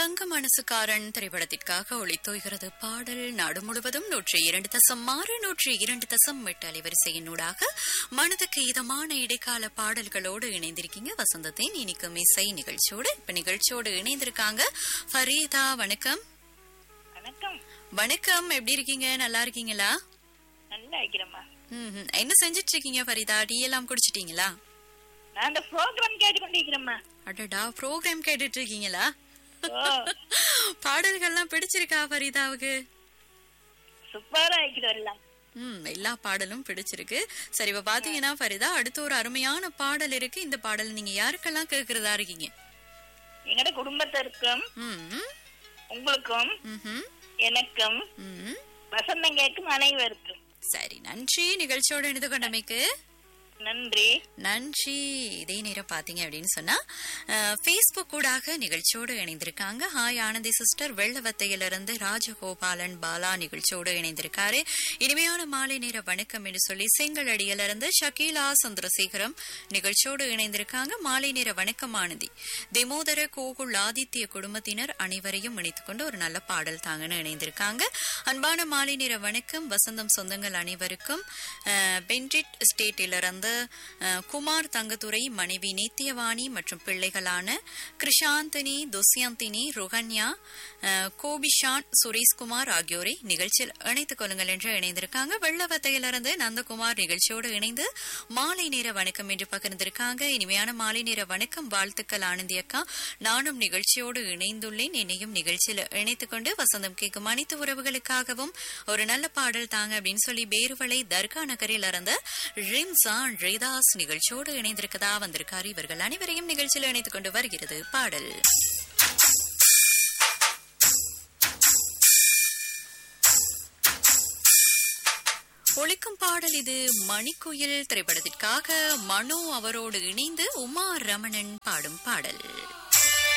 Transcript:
தங்க மனசுக்காரன் திரைப்படத்திற்காக ஒளித்தோய்கிறது பாடல் நாடு முழுவதும் நூற்றி இரண்டு தசம் ஆறு நூற்றி இரண்டு தசம் எட்டு அலைவரிசையினூடாக மனதுக்கு இதமான இடைக்கால பாடல்களோடு இணைந்திருக்கீங்க வசந்தத்தின் இனிக்கும் இசை நிகழ்ச்சியோடு இப்ப நிகழ்ச்சியோடு இணைந்திருக்காங்க ஃபரீதா வணக்கம் வணக்கம் வணக்கம் எப்படி இருக்கீங்க நல்லா இருக்கீங்களா நல்லா இருக்கிறேம்மா ம்ஹும். என்ன செஞ்சிட்டு இருக்கீங்க ஃபரீதா டீ எல்லாம் குடிச்சிட்டீங்களா நான் அந்த ப்ரோக்ராம் கேட்டுக்கொண்டிருக்கிறேம்மா அடடா ப்ரோக்ராம் கேட்டுட்டு இருக்கீங்களா ஓ பாடல்கள்லாம் பிடிச்சிருக்கா ஃபரீதாவுக்கு சூப்பரா இருக்குது எல்லாம் ம் எல்லா பாடலும் பிடிச்சிருக்கு சரி இப்ப பாத்தீங்கன்னா ஃபரிதா அடுத்து ஒரு அருமையான பாடல் இருக்கு இந்த பாடல் நீங்க யாருக்கெல்லாம் கேக்குறதா இருக்கீங்க எங்கட குடும்பத்திற்கும் ம் உங்களுக்கும் ம்ஹும், எனக்கும் ம் வசந்தம் கேட்கும் அனைவருக்கும் சரி நன்றி நிகழ்ச்சியோட இணைந்து கொண்டமைக்கு நன்றி நன்றி இதே நேரம் பாத்தீங்க அப்படின்னு சொன்னா ஃபேஸ்புக் கூடாக நிகழ்ச்சியோடு இணைந்திருக்காங்க ஹாய் ஆனந்தி சிஸ்டர் வெள்ளவத்தையிலிருந்து ராஜகோபாலன் பாலா நிகழ்ச்சியோடு இணைந்திருக்காரு இனிமையான மாலை நேர வணக்கம் என்று சொல்லி செங்கலடியிலிருந்து ஷக்கீலா சந்திரசேகரம் நிகழ்ச்சியோடு இணைந்திருக்காங்க மாலை நேர வணக்கம் ஆனந்தி திமோதர கோகுல் ஆதித்ய குடும்பத்தினர் அனைவரையும் இணைத்துக் கொண்டு ஒரு நல்ல பாடல் தாங்கன்னு இணைந்திருக்காங்க அன்பான மாலை நேர வணக்கம் வசந்தம் சொந்தங்கள் அனைவருக்கும் அஹ், பென்டிட் ஸ்டேட்டிலிருந்து அஹ், குமார் தங்கத்துறை மனைவி நித்தியவாணி மற்றும் பிள்ளைகளான கிருஷாந்தினி துஷ்யந்தினி ருகன்யா அஹ், கோபிஷான் சுரேஷ்குமார் ஆகியோரை நிகழ்ச்சியில் இணைத்துக் கொள்ளுங்கள் என்று இணைந்திருக்காங்க வெள்ளவத்தையிலிருந்து நந்தகுமார் நிகழ்ச்சியோடு இணைந்து மாலை நேர வணக்கம் என்று பகிர்ந்திருக்காங்க இனிமையான மாலை நேர வணக்கம் வாழ்த்துக்கள் ஆனந்தி அக்கா நானும் நிகழ்ச்சியோடு இணைந்துள்ளேன் என்னையும் நிகழ்ச்சியில் இணைத்துக் கொண்டு வசந்தம் கேட்கும் அனைத்து உறவுகளுக்காகவும் ஒரு நல்ல பாடல் தாங்க அப்படின்னு சொல்லி பேருவளை தர்கா நகரில் இருந்து ரிம்சான் ரேதாஸ் நிகழ்ச்சியோடு இணைந்திருக்கதா வந்திருக்காரு இவர்கள் அனைவரையும் நிகழ்ச்சியில் இணைத்துக் கொண்டு வருகிறது பாடல் ஒழிக்கும் பாடல் இது மணிக்குயில் திரைப்படத்திற்காக மனோ அவரோடு இணைந்து உமா ரமணன் பாடும் பாடல்